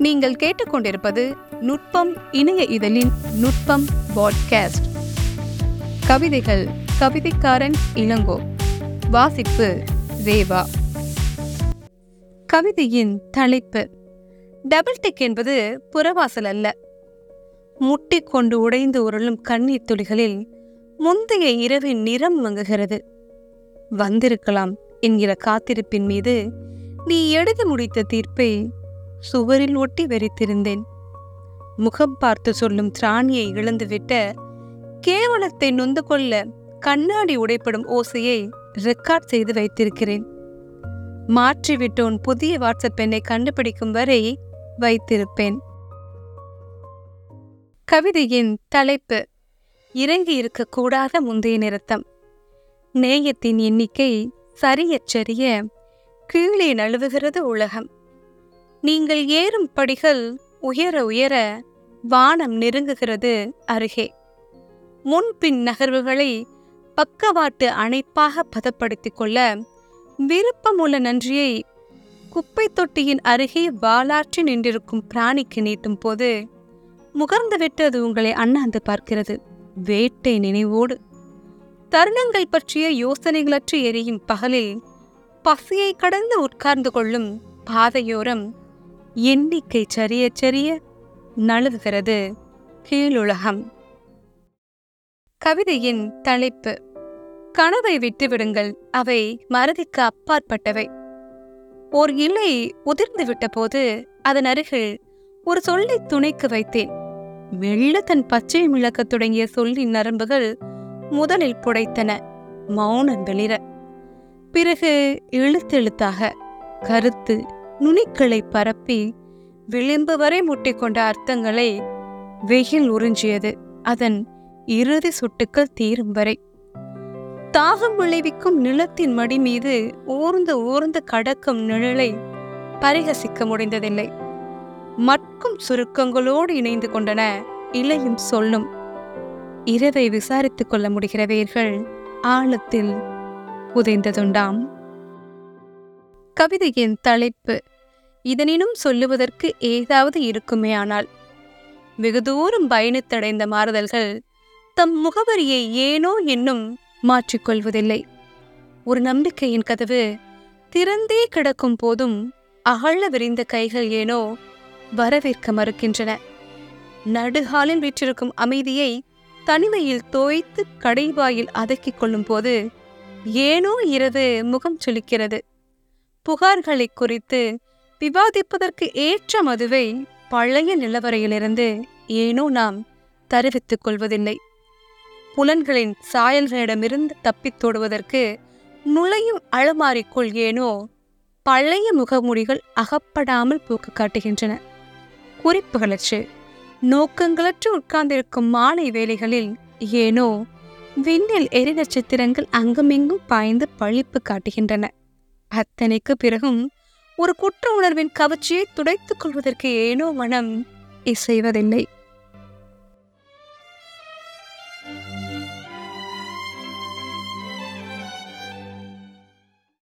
நீங்கள் கேட்டுக்கொண்டிருப்பது நுட்பம் இணைய இதழின் நுட்பம் பாட்காஸ்ட் கவிதைகள் கவிதைக்காரன் இளங்கோ வாசிப்பு ரேவா கவிதையின் தலைப்பு டபுள் டிக் என்பது புறவாசல் அல்ல முட்டிக்கொண்டு உடைந்து உருளும் கண்ணீர் துளிகளில் முந்தைய இரவின் நிறம் மங்குகிறது வந்திருக்கலாம் என்கிற காத்திருப்பின் மீது நீ எழுத முடித்த தீர்ப்பை சுவரில் ஒட்டி வெறித்திருந்தேன் முகம் பார்த்து சொல்லும் திராணியை இழந்துவிட்ட கேவலத்தை நொந்து கொள்ள கண்ணாடி உடைப்படும் ஓசையை ரெக்கார்ட் செய்து வைத்திருக்கிறேன் மாற்றிவிட்டோன் புதிய வாட்ஸ்அப் எண்ணை கண்டுபிடிக்கும் வரை வைத்திருப்பேன் கவிதையின் தலைப்பு இறங்கி இருக்கக்கூடாத முந்தைய நிறுத்தம் நேயத்தின் எண்ணிக்கை சரியச் சரிய கீழே நழுவுகிறது உலகம் நீங்கள் ஏறும் படிகள் உயர உயர வானம் நெருங்குகிறது அருகே முன்பின் நகர்வுகளை பக்கவாட்டு அணைப்பாக பதப்படுத்திக் கொள்ள விருப்பமுள்ள நன்றியை குப்பை தொட்டியின் அருகே வாலாற்றி நின்றிருக்கும் பிராணிக்கு நீட்டும் போது முகர்ந்து விட்டு அது உங்களை அண்ணாந்து பார்க்கிறது வேட்டை நினைவோடு தருணங்கள் பற்றிய யோசனைகளற்று எரியும் பகலில் பசியை கடந்து உட்கார்ந்து கொள்ளும் பாதையோரம் எண்ணிக்கை சரிய சரிய நழுவுகிறது கீழுலகம் கவிதையின் தலைப்பு கனவை விட்டுவிடுங்கள் அவை மறதிக்கு அப்பாற்பட்டவை ஓர் இலை உதிர்ந்து விட்டபோது அதன் அருகில் ஒரு சொல்லை துணைக்கு வைத்தேன் வெள்ள தன் பச்சை மிளக்கத் தொடங்கிய சொல்லின் நரம்புகள் முதலில் புடைத்தன மௌனம் வெளிர பிறகு இழுத்தெழுத்தாக கருத்து நுனிக்களை பரப்பி விளிம்பு வரை முட்டிக்கொண்ட அர்த்தங்களை வெயில் உறிஞ்சியது அதன் இறுதி சுட்டுக்கள் தீரும் வரை தாகம் விளைவிக்கும் நிலத்தின் மடி மீது ஊர்ந்து ஊர்ந்து கடக்கும் நிழலை பரிகசிக்க முடிந்ததில்லை மட்கும் சுருக்கங்களோடு இணைந்து கொண்டன இலையும் சொல்லும் இரவை விசாரித்துக் கொள்ள முடிகிற வேர்கள் ஆழத்தில் புதைந்ததுண்டாம் கவிதையின் தலைப்பு இதனினும் சொல்லுவதற்கு ஏதாவது இருக்குமேயானால் வெகு தூரம் பயணித்தடைந்த மாறுதல்கள் தம் முகவரியை ஏனோ என்னும் மாற்றிக்கொள்வதில்லை ஒரு நம்பிக்கையின் கதவு திறந்தே கிடக்கும் போதும் அகழ விரிந்த கைகள் ஏனோ வரவேற்க மறுக்கின்றன நடுகாலில் விற்றிருக்கும் அமைதியை தனிமையில் தோய்த்து கடைவாயில் அதக்கிக் கொள்ளும் போது ஏனோ இரவு முகம் சுளிக்கிறது புகார்களை குறித்து விவாதிப்பதற்கு ஏற்ற மதுவை பழைய நிலவரையிலிருந்து ஏனோ நாம் தருவித்துக் கொள்வதில்லை புலன்களின் சாயல்களிடமிருந்து தப்பித் தொடுவதற்கு நுழையும் அழமாரிக்குள் ஏனோ பழைய முகமூடிகள் அகப்படாமல் போக்கு காட்டுகின்றன குறிப்புகளற்று நோக்கங்களற்று உட்கார்ந்திருக்கும் மாலை வேளைகளில் ஏனோ விண்ணில் எரி நட்சத்திரங்கள் அங்குமிங்கும் பாய்ந்து பழிப்பு காட்டுகின்றன அத்தனைக்கு பிறகும் ஒரு குற்ற உணர்வின் கவர்ச்சியை துடைத்துக் கொள்வதற்கு ஏனோ மனம் இசைவதில்லை